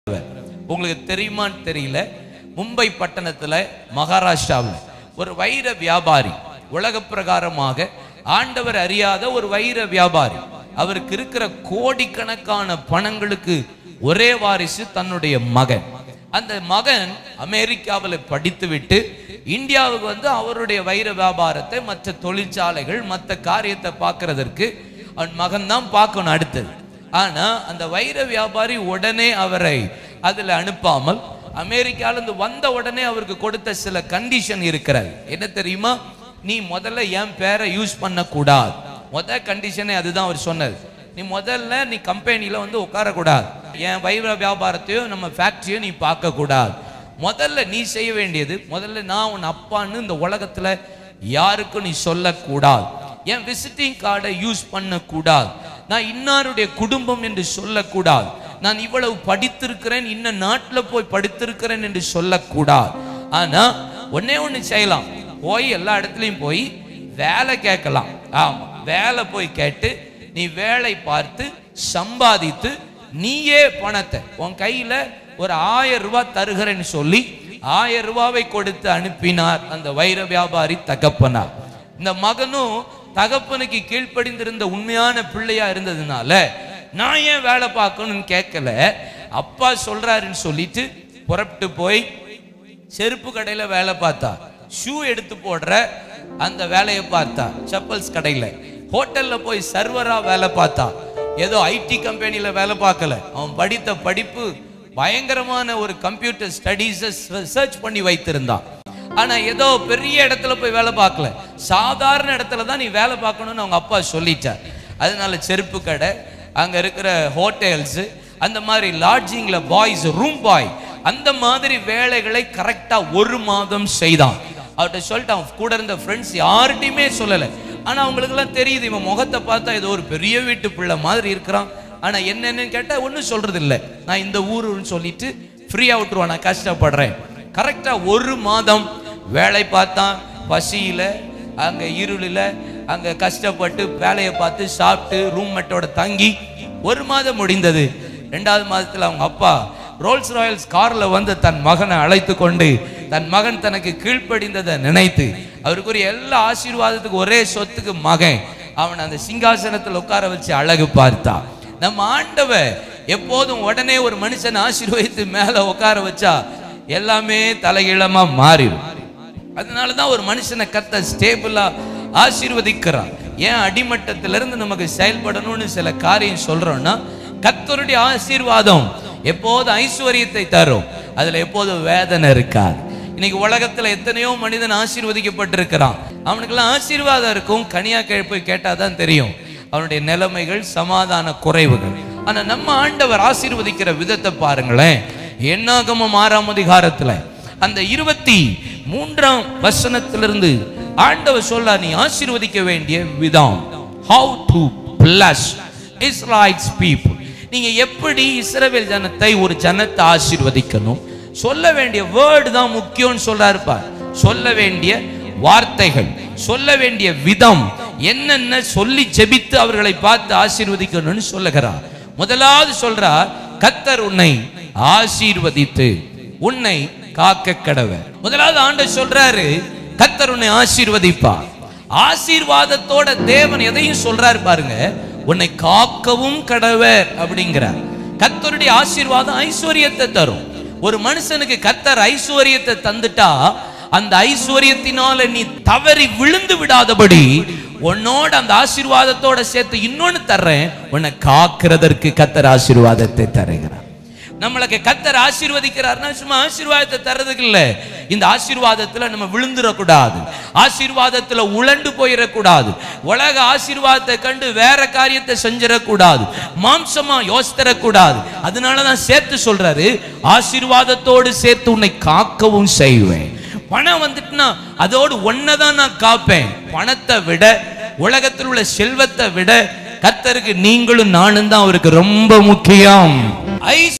உங்களுக்கு தெரியுமான்னு தெரியல மும்பை பட்டணத்துல மகாராஷ்டிராவில் ஒரு வைர வியாபாரி உலக பிரகாரமாக ஆண்டவர் அறியாத ஒரு வைர வியாபாரி அவருக்கு இருக்கிற கோடிக்கணக்கான பணங்களுக்கு ஒரே வாரிசு தன்னுடைய மகன் அந்த மகன் அமெரிக்காவில் படித்துவிட்டு இந்தியாவுக்கு வந்து அவருடைய வைர வியாபாரத்தை மற்ற தொழிற்சாலைகள் மற்ற காரியத்தை பார்க்கறதற்கு அவன் மகன் தான் பார்க்கணும் அடுத்தது ஆனா அந்த வைர வியாபாரி உடனே அவரை அதுல அனுப்பாமல் அமெரிக்கால இருந்து வந்த உடனே அவருக்கு கொடுத்த சில கண்டிஷன் இருக்கிறது என்ன தெரியுமா நீ முதல்ல என் பேரை யூஸ் பண்ணக்கூடாது முத கண்டிஷனே அதுதான் அவர் சொன்னது நீ முதல்ல நீ கம்பெனில வந்து உட்காரக்கூடாது என் வைர வியாபாரத்தையோ நம்ம ஃபேக்டரியோ நீ பார்க்க கூடாது முதல்ல நீ செய்ய வேண்டியது முதல்ல நான் உன் அப்பான்னு இந்த உலகத்துல யாருக்கும் நீ சொல்லக்கூடாது என் விசிட்டிங் கார்டை யூஸ் பண்ணக்கூடாது நான் இன்னாருடைய குடும்பம் என்று சொல்லக்கூடாது நான் இவ்வளவு படித்திருக்கிறேன் இன்ன நாட்டில் போய் படித்திருக்கிறேன் என்று சொல்லக்கூடாது ஆனா ஒன்னே ஒண்ணு செய்யலாம் போய் எல்லா இடத்துலையும் போய் வேலை கேட்கலாம் ஆமா வேலை போய் கேட்டு நீ வேலை பார்த்து சம்பாதித்து நீயே பணத்தை உன் கையில ஒரு ஆயிரம் ரூபாய் தருகிறேன்னு சொல்லி ஆயிரம் ரூபாவை கொடுத்து அனுப்பினார் அந்த வைர வியாபாரி தகப்பனார் இந்த மகனும் தகப்பனுக்கு கீழ்ப்படிந்திருந்த உண்மையான பிள்ளையா இருந்ததுனால நான் ஏன் வேலை பார்க்கணும்னு கேட்கல அப்பா சொல்றாருன்னு சொல்லிட்டு புறப்பட்டு போய் செருப்பு கடையில வேலை பார்த்தா ஷூ எடுத்து போடுற அந்த வேலையை பார்த்தா செப்பல்ஸ் கடையில ஹோட்டல்ல போய் சர்வரா வேலை பார்த்தா ஏதோ ஐடி கம்பெனில வேலை பார்க்கல அவன் படித்த படிப்பு பயங்கரமான ஒரு கம்ப்யூட்டர் ஸ்டடீஸை சர்ச் பண்ணி வைத்திருந்தான் ஆனா ஏதோ பெரிய இடத்துல போய் வேலை பார்க்கல சாதாரண இடத்துல தான் நீ வேலை பார்க்கணும்னு அவங்க அப்பா சொல்லிட்டார் அதனால செருப்பு கடை அங்க இருக்கிற ஹோட்டல்ஸ் அந்த மாதிரி லாட்ஜிங்ல பாய்ஸ் ரூம் பாய் அந்த மாதிரி வேலைகளை கரெக்டா ஒரு மாதம் செய்தான் அவர்கிட்ட சொல்லிட்டான் கூட இருந்த ஃப்ரெண்ட்ஸ் யார்கிட்டயுமே சொல்லலை ஆனா அவங்களுக்கெல்லாம் தெரியுது இவன் முகத்தை பார்த்தா ஏதோ ஒரு பெரிய வீட்டு பிள்ளை மாதிரி இருக்கிறான் ஆனா என்னன்னு கேட்டா ஒன்றும் சொல்றது இல்லை நான் இந்த ஊருன்னு சொல்லிட்டு ஃப்ரீயா விட்டுருவான் நான் கஷ்டப்படுறேன் கரெக்டா ஒரு மாதம் வேலை பார்த்தான் பசியில அங்க இருளில் அங்க கஷ்டப்பட்டு வேலையை பார்த்து சாப்பிட்டு ரூம்மேட்டோட தங்கி ஒரு மாதம் முடிந்தது ரெண்டாவது மாதத்துல அவங்க அப்பா ரோல்ஸ் ராயல்ஸ் கார்ல வந்து தன் மகனை அழைத்து கொண்டு தன் மகன் தனக்கு கீழ்ப்படிந்ததை நினைத்து அவருக்குரிய எல்லா ஆசீர்வாதத்துக்கு ஒரே சொத்துக்கு மகன் அவன் அந்த சிங்காசனத்தில் உட்கார வச்சு அழகு பார்த்தா நம்ம ஆண்டவர் எப்போதும் உடனே ஒரு மனுஷன் ஆசீர்வதித்து மேல உட்கார வச்சா எல்லாமே தலைகீழமா மாறிடும் அதனால தான் ஒரு மனுஷனை கத்த ஸ்டேபிளா ஆசீர்வதிக்கிறான் ஏன் அடிமட்டத்திலிருந்து நமக்கு செயல்படணும்னு சில காரியம் சொல்றோம்னா கத்தருடைய ஆசீர்வாதம் எப்போது ஐஸ்வர்யத்தை தரும் அதுல எப்போது வேதனை இருக்காது இன்னைக்கு உலகத்துல எத்தனையோ மனிதன் ஆசீர்வதிக்கப்பட்டிருக்கிறான் அவனுக்கெல்லாம் ஆசீர்வாதம் இருக்கும் கனியா கே- போய் கேட்டாதான் தெரியும் அவனுடைய நிலைமைகள் சமாதான குறைவுகள் ஆனா நம்ம ஆண்டவர் ஆசீர்வதிக்கிற விதத்தை பாருங்களேன் என்னாகமம் ஆறாம் அதிகாரத்துல அந்த இருபத்தி மூன்றாம் வசனத்திலிருந்து ஆண்டவர் சொல்ல நீ ஆசீர்வதிக்க வேண்டிய விதம் how to bless Israelites people நீங்க எப்படி இஸ்ரவேல் ஜனத்தை ஒரு ஜனத்தை ஆசீர்வதிக்கணும் சொல்ல வேண்டிய வேர்டு தான் முக்கியம்னு சொல்றாரு பார் சொல்ல வேண்டிய வார்த்தைகள் சொல்ல வேண்டிய விதம் என்னென்ன சொல்லி ஜெபித்து அவர்களை பார்த்து ஆசீர்வதிக்கணும்னு சொல்லுகிறார் முதலாவது சொல்றார் கத்தர் உன்னை ஆசீர்வதித்து உன்னை காக்க கடவர் முதலாவது ஆண்டு சொல்றாரு கத்தர் உன்னை ஆசீர்வதிப்பார் ஆசீர்வாதத்தோட தேவன் எதையும் சொல்றாரு பாருங்க உன்னை காக்கவும் கடவர் அப்படிங்கிறார் கத்தருடைய ஆசீர்வாதம் ஐஸ்வர்யத்தை தரும் ஒரு மனுஷனுக்கு கத்தர் ஐஸ்வர்யத்தை தந்துட்டா அந்த ஐஸ்வர்யத்தினால நீ தவறி விழுந்து விடாதபடி உன்னோட அந்த ஆசீர்வாதத்தோட சேர்த்து இன்னொன்னு தர்றேன் உன்னை காக்கிறதற்கு கத்தர் ஆசீர்வாதத்தை தருகிறார் நம்மளுக்கு கத்தர் ஆசீர்வதிக்கிறார்னா சும்மா ஆசீர்வாதத்தை தர்றதுக்கு இல்ல இந்த ஆசீர்வாதத்துல நம்ம விழுந்துடக்கூடாது ஆசீர்வாதத்துல உழண்டு போயிடக்கூடாது உலக ஆசீர்வாதத்தை கண்டு வேற காரியத்தை செஞ்சிடக்கூடாது மாம்சமா யோசித்தரக்கூடாது அதனாலதான் சேர்த்து சொல்றாரு ஆசீர்வாதத்தோடு சேர்த்து உன்னை காக்கவும் செய்வேன் பணம் வந்துட்டுனா அதோடு ஒன்னதான் நான் காப்பேன் பணத்தை விட உலகத்தில் உள்ள செல்வத்தை விட கத்தருக்கு நீங்களும் நானும் தான் அவருக்கு ரொம்ப முக்கியம் ஐஸ்